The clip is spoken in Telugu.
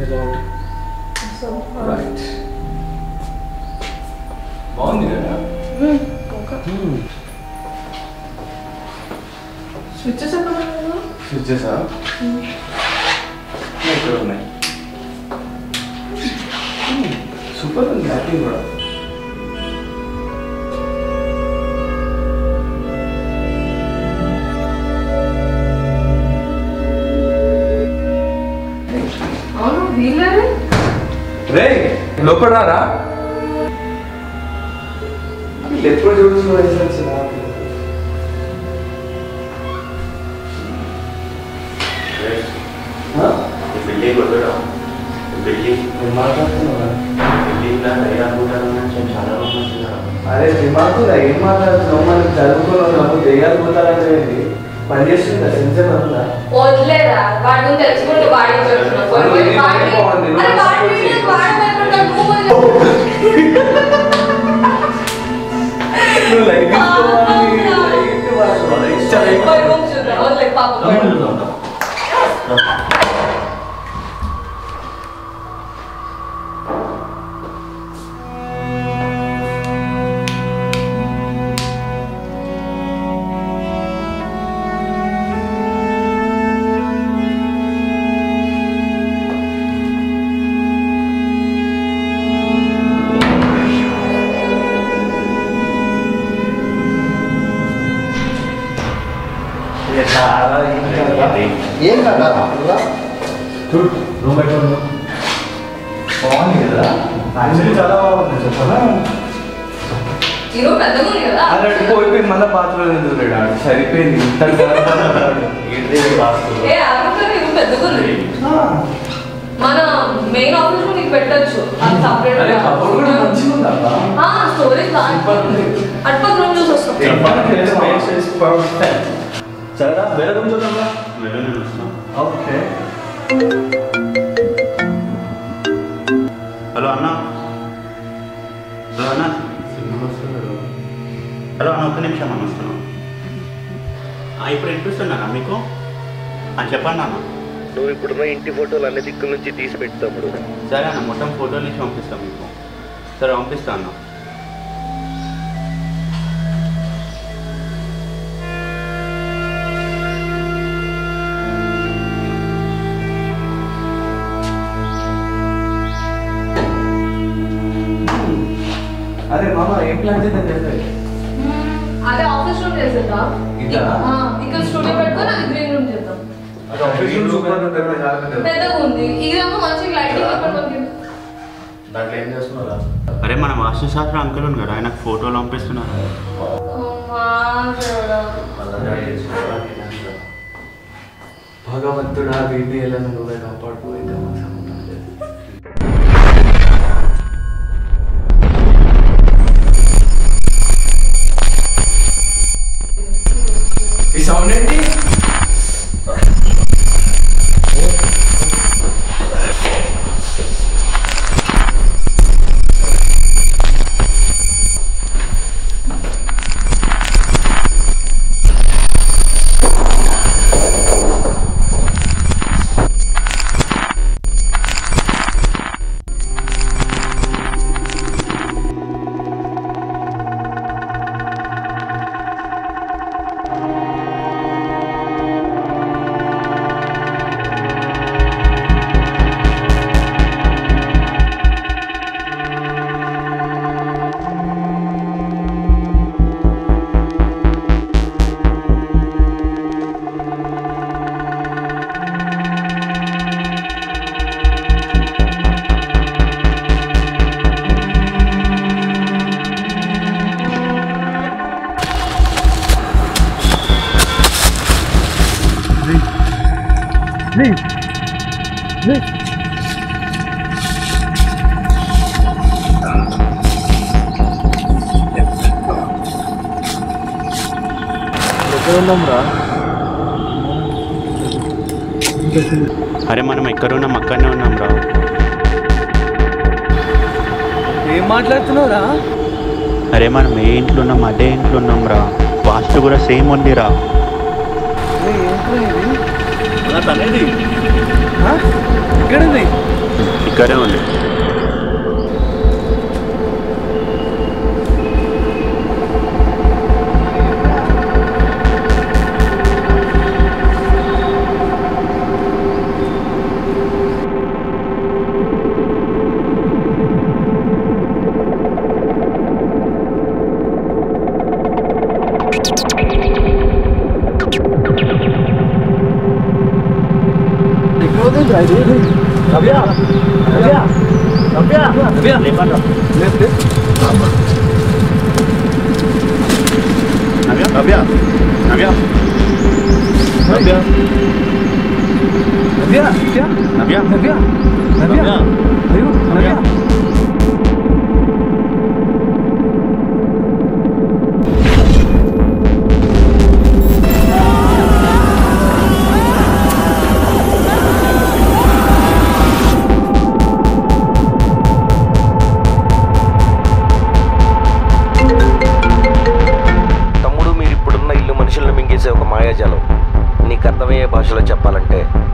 రైట్ బాగుంది కదా స్విచ్చెస్ ఎక్కడ స్విచ్చెసా ఇక్కడ ఉన్నాయి సూపర్ ఉంది లైటింగ్ కూడా అవును వీళ్ళే రే లోపల రారా వీళ్ళు ఎప్పుడు చూడుతున్నారు బిల్డింగ్ కొట్టడం బిల్డింగ్ మాట్లాడుతున్నారా బిల్డింగ్ లా రైలు అనుకుంటాను చాలా మంది వస్తున్నారు అరే దిమాకురా ఏం మాట్లాడుతున్నావు మనం చదువుకున్నాము దెయ్యాలు పోతారంటే ఏంటి పని చేస్తుందా సెన్సర్ ఉందా వదిలేరా వాడి గురించి తెలుసుకుంటూ వాడి చెప్తున్నా పోయి పోయి అది వాడి బాగుంది. అరే వాడి వీడియోస్ వాడబోయకుండా నువ్వు పోయి చెప్పు. నువ్వు లైట్ తీసుకోవాలి లైట్ వాడుకోవాలి ఇష్టం పోయి రూమ్ చూద్దాం వదిలే పాపం చాలా ఇంకా ఏం కదా చూడు రూమ్ ఎట్లా ఉందో బాగుంది కదా యాక్చువల్లీ చాలా బాగుంది చెప్పనా ఈ రూమ్ పెద్దగా ఉంది కదా అలా పోయిపోయి మళ్ళీ పాత్రలు ఎందుకు లేడాడు సరిపోయింది ఇంత గర్భాలు ఏ అరుణ్ ఈ రూమ్ పెద్దగా ఉంది మన మెయిన్ ఆఫీస్ రూమ్ నీకు పెట్టొచ్చు అది సపరేట్ అరే కబోర్డ్ కూడా మంచిగా ఉంది అబ్బా స్టోరేజ్ Super ఉంది. అటుపక్క రూమ్ చూసి వస్తాం సరేనా వేరే రూమ్ చూద్దాం వెళ్ళని వస్తున్నాం ఓకే హలో అన్న హలో అన్న హలో అన్న ఒక్క నిమిషం అన్న వస్తున్నాం ఆ, ఇప్పుడు వినిపిస్తున్నానా మీకు ఆ, చెప్పండి అన్న నువ్వు ఇప్పుడున్న ఇంటి ఫోటోలు అన్ని దిక్కుల నుంచి తీసి పెట్టు తమ్ముడు సరే అన్న మొత్తం ఫోటోలు నుంచి పంపిస్తాం మీకు సరే పంపిస్తా అన్న అరే మామ ఏం ప్లాన్ చేద్దాం చెప్పండి అదే ఆఫీస్ రూమ్ చేసేద్దాం ఇదా? ఆ, ఇక్కడ స్టూడియో పెట్టుకొని అది గ్రీన్ రూమ్ చేద్దాం పెద్దగా ఉంది ఇదేమో మంచిగా లైటింగ్ ఇక్కడ మనకి దాంట్లో ఏం చేస్తున్నారా అరే మన వాస్తుశాస్త్ర అంకుల్ ఉంది కదా ఆయనకు ఫోటోలు పంపిస్తున్నారు అమ్మా, దేవుడా. భగవంతుడా వీడిని ఎలా నువ్వే కాపాడుకోయితే ఈ సౌండ్ ఏంటి ఎక్కడ ఉన్నాం రా అరే మనం ఎక్కడ ఉన్నాం అక్కడనే ఉన్నాం రా ఏం మాట్లాడుతున్నావు రా అరే మనం ఏ ఇంట్లో ఉన్నాం అదే ఇంట్లో ఉన్నాం రా వాస్తు కూడా సేమ్ ఉంది రా ఏంట్రా ఇది తనేది ఆ? ఎక్కడుంది ఇక్కడే ఉంది నవ్య నవ్య నవ్య నవ్య నవ్య నవ్య నవ్య తమ్ముడు మీరు ఇప్పుడున్న ఇల్లు మనుషులను మింగేసే ఒక మాయాజాలం నీకు అర్థమయ్యే భాషలో చెప్పాలంటే